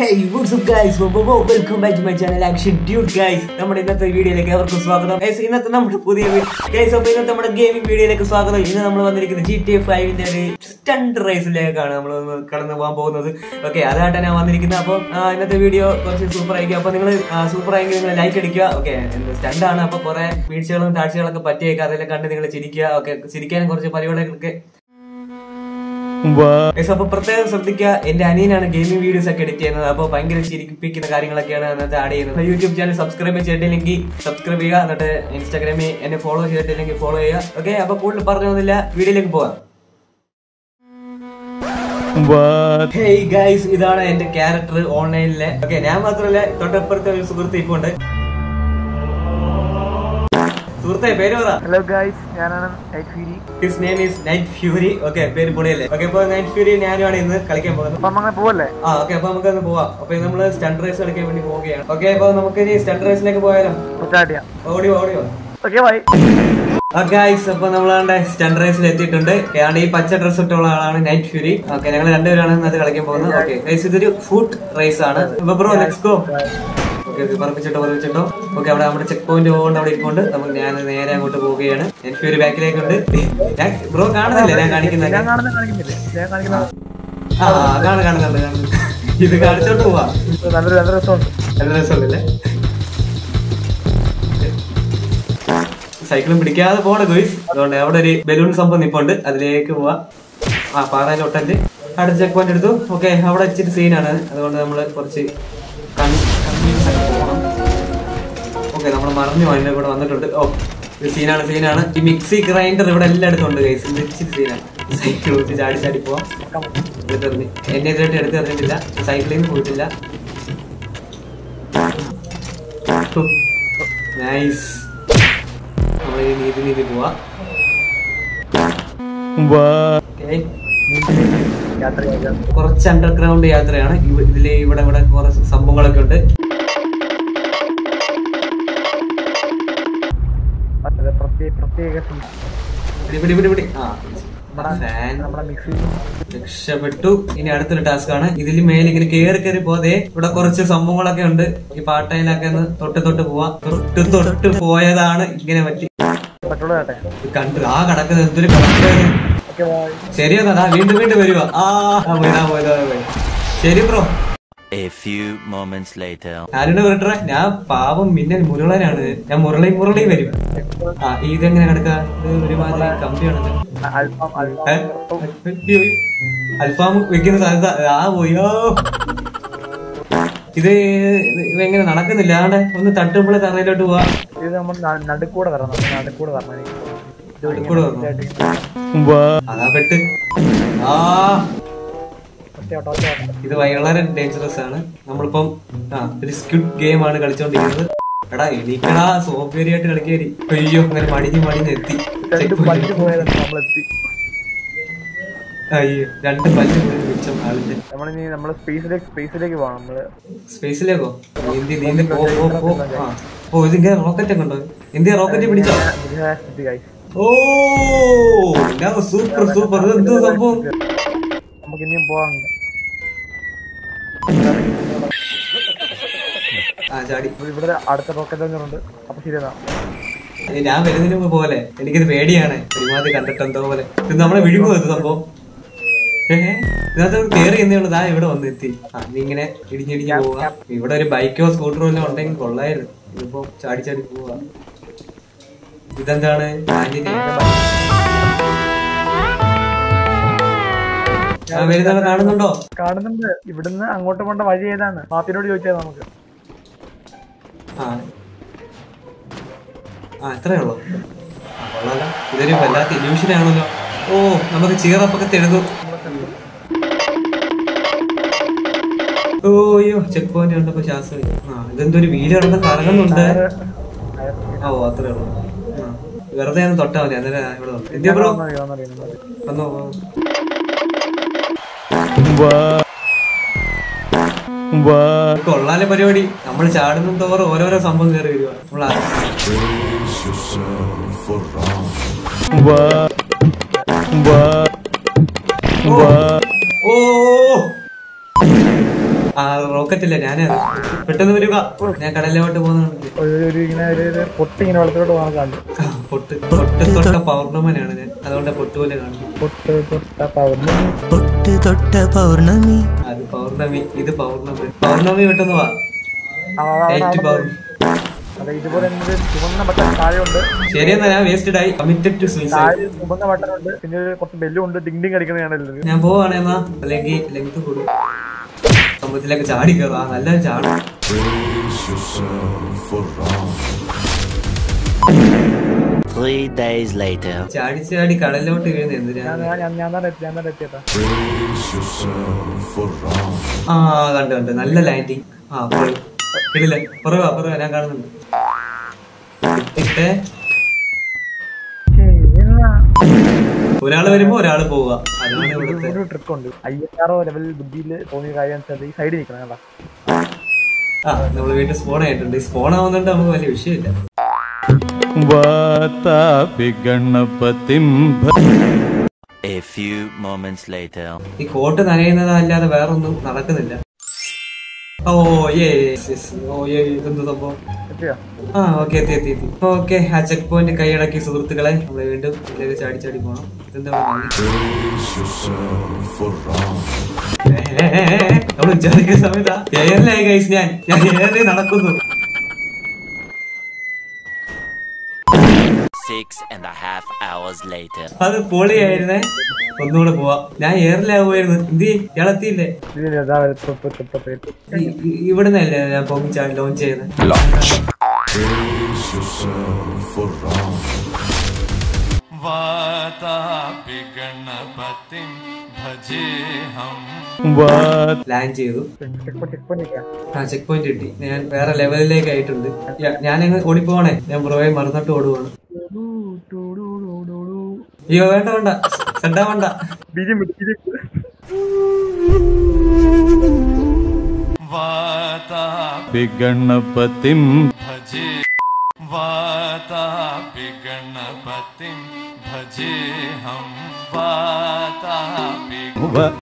Hey what's up guys welcome back to my channel action dude guys നമ്മുടെ ഇന്നത്തെ വീഡിയോയിലേക്ക് അവർക്ക് സ്വാഗതം ഗൈസ് ഇന്നത്തെ നമ്മുടെ പുതിയ ഗൈസ് അപ്പോൾ ഇന്നത്തെ നമ്മുടെ ഗെയിമിംഗ് വീഡിയോയിലേക്ക് സ്വാഗതം ഇന്ന് നമ്മൾ വന്നിരിക്കുന്നത് ജി ടി എ ഫൈവിന്റെ ഒരു സ്റ്റണ്ട് റേസിലേക്കാണ് നമ്മൾ കടന്നു പോകാൻ പോകുന്നത് ഓക്കെ അതായിട്ടാണ് ഞാൻ വന്നിരിക്കുന്നത് അപ്പോൾ ഇന്നത്തെ വീഡിയോ കുറച്ച് സൂപ്പർ ആയിരിക്കും അപ്പോൾ നിങ്ങൾ സൂപ്പർ ആയെങ്കിൽ നിങ്ങൾ ലൈക്ക് അടിക്കുക ഓക്കെ സ്റ്റണ്ട് ആണ് അപ്പോൾ കുറെ വീഴ്ചകളും താഴ്ചകളൊക്കെ പറ്റിയേക്കാം അതെല്ലാം കണ്ട് നിങ്ങൾ ചിരിക്കുക ഓക്കെ ചിരിക്കാനും കുറച്ച് പരിപാടികളൊക്കെ Guys, അപ്പൊ പ്രത്യേകം ശ്രദ്ധിക്കുക എന്റെ അനിയനാണ് ഗെയിമിംഗ് വീഡിയോസ് ഒക്കെ എഡിറ്റ് ചെയ്യുന്നത് അപ്പോൾ ഭയങ്കര ചിരിപ്പിക്കുന്ന കാര്യങ്ങളൊക്കെയാണ് അതിനകത്ത് ആഡ് ചെയ്യുന്നത് യൂട്യൂബ് ചാനൽ സബ്സ്ക്രൈബ് ചെയ്തിട്ടില്ലെങ്കിൽ സബ്സ്ക്രൈബ് ചെയ്യുക എന്നിട്ട് ഇൻസ്റ്റാഗ്രാമിൽ എന്നെ ഫോളോ ചെയ്തിട്ടില്ലെങ്കിൽ ഫോളോ ചെയ്യുക ഓക്കെ അപ്പൊ കൂടുതൽ പറഞ്ഞൊന്നുമില്ല വീഡിയോയിലേക്ക് പോവാം ഹേയ് ഗൈസ് ഇതാണ് എന്റെ ക്യാരക്ടർ ഓൺലൈനിലെ ഓക്കെ ഞാൻ മാത്രമല്ല തൊട്ടപ്പുറത്തെ ഒരു സുഹൃത്ത് ഇപ്പൊ ഉണ്ട് സുഹൃത്തെ പേര് പറ ഹലോ ഗായ്സ് ഞാനാണ് Night Fury his name is Night Fury okay പേര് പൊളിയല്ലേ ഓക്കെ അപ്പൊ നൈറ്റ് ഫ്യൂരി ഞാനുമാണ് ഇന്ന് കളിക്കാൻ പോകുന്നത് അപ്പം അങ്ങനെ പോവല്ലേ ആ ഓക്കെ അപ്പൊ നമുക്ക് ഒന്ന് പോവാം അപ്പൊ നമ്മള് സ്റ്റണ്ട് റേസ് കളിക്കാൻ വേണ്ടി പോവുകയാണ് ഓക്കെ അപ്പൊ നമുക്ക് ഇനി സ്റ്റണ്ട് റേസിലേക്ക് പോയാലോ സ്റ്റാർട്ട് ചെയ്യാം ഓടിയോ ഓടിയോ ഓക്കെ ബൈ ഗൈസ് അപ്പൊ നമ്മളാണ്ട് സ്റ്റണ്ട് റേസിൽ എത്തിയിട്ടുണ്ട് ആണ് ഈ പച്ച ഡ്രസ് ഇട്ടുള്ള ആളാണ് നൈറ്റ് ഫ്യൂരി ഓക്കെ ഞങ്ങൾ രണ്ടുപേരാണ് ഇന്നത് കളിക്കാൻ പോകുന്നത് ഓക്കെ ഗൈസ് ഇതൊരു ഫുഡ് റേസ് ആണ് ബ്രോ ലെറ്റ്സ് ഗോ ഓക്കെ പറപ്പിച്ചിട്ടോ പറപ്പിച്ചിട്ടോ ഓക്കെ അവിടെ നമ്മുടെ ചെക്ക് പോയിന്റ് പോകുകൊണ്ട് അവിടെ ഇരിക്കൊണ്ട് നമുക്ക് ഞാൻ നേരെ അങ്ങോട്ട് പോവുകയാണ് നൈറ്റ് ഫ്യൂരി ബാക്കിലേക്കുണ്ട് ഞാൻ ബ്രോ കാണുന്നില്ലേ ഞാൻ കാണിക്കുന്നത് ഞാൻ കാണുന്ന കാണിക്കുന്നില്ലേ ഞാൻ കാണിക്കുന്ന ആ കാണു കാണുന്നുണ്ട് കാണുന്നുണ്ട് ഇത് കാണിച്ചോണ്ട് പോവാ നല്ലൊരു നല്ല രസമുണ്ട് നല്ല രസമുണ്ടല്ലേ സൈക്കിളും പിടിക്കാതെ പോണ ഗോയ്സ് അതുകൊണ്ട് അവിടെ ഒരു ബലൂൺ സംഭവം നിപ്പുണ്ട് അതിലേക്ക് പോവാ ആ പാറയിലൊട്ടല് അടുത്ത ചെക്ക് പോയിന്റ് എടുത്തു ഓക്കെ അവിടെ ഇച്ചിരി സീനാണ് അതുകൊണ്ട് നമ്മൾ കുറച്ച് കൺവീൻസ് ആക്കി പോകണം ഓക്കെ നമ്മൾ മറിഞ്ഞു അതിന്റെ ഇവിടെ വന്നിട്ടുണ്ട് ഓ ഇത് സീനാണ് സീനാണ് ഈ മിക്സി ഗ്രൈൻഡർ ഇവിടെ എല്ലായിടത്തും ഉണ്ട് ഗൈസ് ഇത് ഇച്ചിരി സീനാണ് സൈക്കിൾ വെച്ച് ചാടി ചാടി പോവാം എടുത്തെറിഞ്ഞ് എന്നെ ഇതായിട്ട് എടുത്തെറിഞ്ഞിട്ടില്ല സൈക്കിളിൽ നിന്ന് പോയിട്ടില്ല നൈസ് നമ്മൾ ഈ നീതി നീതി പോവാ Okay. യാത്ര ചെയ്യാം കുറച്ച് അണ്ടർഗ്രൗണ്ട് യാത്രയാണ് ഇവ- ഇതില് ഇവിടെ ഇവിടെ കുറച്ച് സംഭവങ്ങളൊക്കെ ഉണ്ട് അതെ പ്രത്യേക പ്രത്യേക സം- പിടി പിടി പിടി പിടി ആ ഫാൻ നമ്മുടെ മിക്സി രക്ഷപ്പെട്ടു ഇനി അടുത്തൊരു ടാസ്ക് ആണ് ഇതിൽ മേലെ ഇങ്ങനെ കേറി കയറി പോതെ ഇവിടെ കുറച്ച് സംഭവങ്ങളൊക്കെ ഉണ്ട് ഈ പാട്ടയിലൊക്കെ ഒന്ന് തൊട്ട് തൊട്ട് പോവാ തൊട്ട് തൊട്ട് പോയതാണ് ഇങ്ങനെ പറ്റി പെട്രോൾ കേട്ടെ ഇത് കണ്ടു ആ കിടക്കുന്നത് എന്തൊരു കിടക്കുന്നത് ഓക്കെ ബൈ ശരിയാ കഥാ വീണ്ടും വീണ്ടും വരുക ആ ആ പോയി ആ പോയി ആ പോയി ശരി bro A few moments later. ആരുടെ പറഞ്ഞ ഞാൻ പാവം മിന്നൽ മുരളനാണ് ഞാൻ മുരളി മുരളി വരും ആ ഇതെങ്ങനെ കിടക്കുക ഇത് ഒരുമാതിരി കമ്പിയാണല്ലോ അല്പം അല്പം ഏ? അയ്യോ. അൽഫാം വെക്കുന്ന സാധ്യത ആ പോയോ ഇത് ഇവ എങ്ങനെ നടക്കുന്നില്ല ആണ്ടെ ഒന്ന് തട്ടുമ്പോഴേ തറയിലോട്ട് പോവാ ഇത് നമ്മൾ ന- നടുക്കൂടെ വരണം നമ്മൾ നടുക്കൂടെ വരണം എനിക്ക്. ഇത് നടുക്കൂടെ ഇങ്ങനെ വരണം. ഇതായിട്ട് അതാ പെട്ട് ആ ഒറ്റ ഓട്ടം, ഒറ്റ ഓട്ടം. ഇത് വളരെ ഡേഞ്ചറസ് ആണ് നമ്മളിപ്പം ആ ഒരു സ്ക്യൂട്ട് ഗെയിം ആണ് കളിച്ചോണ്ടിരിക്കുന്നത് എടാ എണീക്കടാ സോഫ്റ്റ്വെയർ കളിക്കേരി അയ്യോ അങ്ങനെ മടിഞ്ഞ് മടിഞ്ഞ് എത്തി രണ്ട് പല്ല് പോയാലും നമ്മളെത്തി അയ്യോ രണ്ട് പല്ല് പോയി മിച്ചം ആളിന്റെ നമ്മളിനി നമ്മള് സ്പേസിലേക്ക് സ്പേസിലേക്ക് പോകണം നമ്മള് സ്പേസിലേക്കോ നീന്തി നീന്തി പോ പോ പോ ആ ഓ ഇതിങ്ങനെ റോക്കറ്റ് ഒക്കെ ഉണ്ടോ ഇന്ത്യ റോക്കറ്റ് പിടിച്ചോ ഗൈസ് ഓ ഞാൻ സൂപ്പർ സൂപ്പർ ഇത് എന്തോ സംഭവം നമുക്ക് ഇനിയും പോകാനുണ്ട് ആ ചാടി അപ്പൊ ഇവിടെ അടുത്ത റോക്കറ്റ് ലോഞ്ചർ ഉണ്ട് അപ്പൊ ശരിയെന്നാ ഏ, ഞാൻ വരുന്നതിന് മുമ്പ് പോലെ എനിക്കിത് പേടിയാണ് ഒരുമാതിരി കണ്ടിട്ട് എന്തോ പോലെ ഇത് നമ്മളെ വിഴുങ്ങുമോ ഇത് സംഭവം ഏഹ് ഇതിനകത്ത് കേറി എന്നേ ഉള്ളൂ ദാ ഇവിടെ വന്ന് എത്തി ആ നീ ഇങ്ങനെ ഇടിഞ്ഞിടിഞ്ഞ് പോവാ ഇവിടെ ഒരു ബൈക്കോ സ്കൂട്ടറോ എല്ലാം ഉണ്ടെങ്കിൽ കൊള്ളായിരുന്നു ഇതിപ്പോ ചാടി ചാടി പോവാ ഇതെന്താണ് ആന്റിനെ ഞാൻ വരുന്നവരെ കാണുന്നുണ്ടോ കാണുന്നുണ്ട് ഇവിടുന്ന് അങ്ങോട്ട് പോകേണ്ട വഴി ഏതാണ് മാപ്പിനോട് ചോദിച്ചാൽ നമുക്ക് ആ ആ ഇത്രേ ഉള്ളൂ ആ കൊള്ളാലോ ഇതൊരു വല്ലാത്ത ഇല്യൂഷൻ ആണല്ലോ ഓ നമുക്ക് ചീറപ്പൊക്കെ തെഴുതും ഓ അയ്യോ ചെക്ക് പോയിന്റ് കണ്ടപ്പോ ശ്വാസം പോയി. ആ ഇതെന്തോ ഒരു വീട് കിടന്ന് കറങ്ങുന്നുണ്ട് ഓ അത്രേ ഉള്ളൂ ആ, വെറുതെ ഒന്ന് തൊട്ടാ മതി അന്നേരം ഞാൻ ഇവിടെ വന്നു എന്തിയാ ബ്രോ വന്നോ വന്നോ. കൊള്ളാലെ പരിപാടി നമ്മൾ ചാടുന്ന തോറും ഓരോരോ സംഭവം കയറി വരുക നമ്മൾ ഓ ആ റോക്കറ്റ് ഇല്ല ഞാനത് പെട്ടെന്ന് വരിക ഞാൻ കടലിലോട്ട് പോകുന്നുണ്ട് ഒരു ഒരു ഇങ്ങനെ ഒരു ഒരു പൊട്ടി ഇങ്ങനെ വെള്ളത്തിലോട്ട് പോകാൻ കാണും ആ, പൊട്ട് പൊട്ട് തൊട്ട പൗർണമനാണ് ഞാൻ അതുകൊണ്ട് പൊട്ട് പോലെ കാണുന്നു പൊട്ട് പൊട്ട പൗർണ്ണമി പൊട്ട് തൊട്ട പൗർണമി അത് പൗർണമി ഇത് പൗർണമി പൗർണമി പെട്ടെന്ന് വാ ആ, ആ, ആ, ലൈറ്റ് ആ, പൗർണമി അതെ ഇതുപോലെ തന്നെ ഒരു ചുവന്ന ബട്ടൺ താഴെയുണ്ട് ശരിയെന്നാ ഞാൻ വേസ്റ്റഡ് ആയി കമ്മിറ്റഡ് ടു സൂയിസൈഡ് താഴെ ചുവന്ന ബട്ടൺ ഉണ്ട് പിന്നെ ഒരു കുറച്ച് ബെല്ലും ഉണ്ട് ഡിങ് ഡിങ് അടിക്കുന്നതാണ് ഞാൻ പോവാണേ എന്നാ അല്ലെങ്കിൽ ലെങ്ത് കൂടും സമുദ്രത്തിലേക്ക് ചാടി കയറും ആ നല്ല ചാടും Three days later. ചാടി ചാടി കടലിലോട്ട് വീഴുന്ന എന്തിനാ ഞാൻ ഞാൻ ഞാൻ തന്നെ എത്തി ഞാൻ തന്നെ എത്തിയതാ ആ കണ്ടു കണ്ടു നല്ല ലാൻഡിങ് ആ കിടില്ല പുറവാ പുറവാ ഞാൻ കാണുന്നുണ്ട് ഇട്ടേ ഒരാള് വരുമ്പോ ഒരാള് പോവുക അതാണ് ഇവിടുത്തെ ഒരു ട്രിക്ക് ഉണ്ട് ഐ എസ് ആറോ ലെവൽ ബുദ്ധിയിൽ തോന്നിയ കാര്യം വെച്ചാൽ ഈ സൈഡിൽ നിൽക്കണം കേട്ടോ ആ നമ്മള് വീട്ടിൽ സ്പോൺ ആയിട്ടുണ്ട് സ്പോൺ ആവുന്നുണ്ട് നമുക്ക് വലിയ വിഷയമില്ല वातापि गणपतिं A few moments later. ഈ കോട്ട് നനയുന്നതല്ലാതെ വേറൊന്നും നടക്കുന്നില്ല ഓ ഏ ഓ ഏ ഇതെന്ത് സംഭവം എത്തിയോ ആ ഓക്കെ എത്തി എത്തി എത്തി ഓക്കെ ആ ചെക്ക് പോയിന്റ് കൈയടക്കി സുഹൃത്തുക്കളെ നമ്മള് വീണ്ടും ഇതിലേക്ക് ചാടി ചാടി പോണം ഇതെന്താ നമ്മൾ വിചാരിക്കുന്ന സമയത്താ എയറിലായി കൈസ് ഞാൻ ഞാൻ എയറിൽ നടക്കുന്നു Six and a half hours later. അത് പൊളിയായിരുന്നേ ഒന്നുകൂടെ പോവാം ഞാൻ എയറിലാവുമായിരുന്നു എന്ത് ഇയാളെത്തിയില്ലേ ഇതിൽ ഇതാ തൊപ്പ് തൊപ്പ് തൊപ്പ് ഇ- ഇ- ഇവിടുന്നല്ലേ ഞാൻ പൊങ്ങിച്ചാ ലോഞ്ച് ചെയ്യുന്നത് वातापि गणपतिं भजेऽहम् वा ലാൻഡ് ചെയ്തു ചെക്ക് ചെക്ക് പോയിന്റ് ആ ചെക്ക് പോയിന്റ് കിട്ടി ഞാൻ വേറെ ലെവലിലേക്ക് ആയിട്ടുണ്ട് ഞാ- ഞാനങ്ങ് ഓടിപ്പോണേ ഞാൻ പുറകെ മറന്നിട്ട് ഓടുവാണ് അയ്യോ വേണ്ട വേണ്ട സെണ്ടാ വേണ്ട ബിജി ബിജി वातापि गणपतिं भजे वातापि गणपतिं भजेऽहं वातापि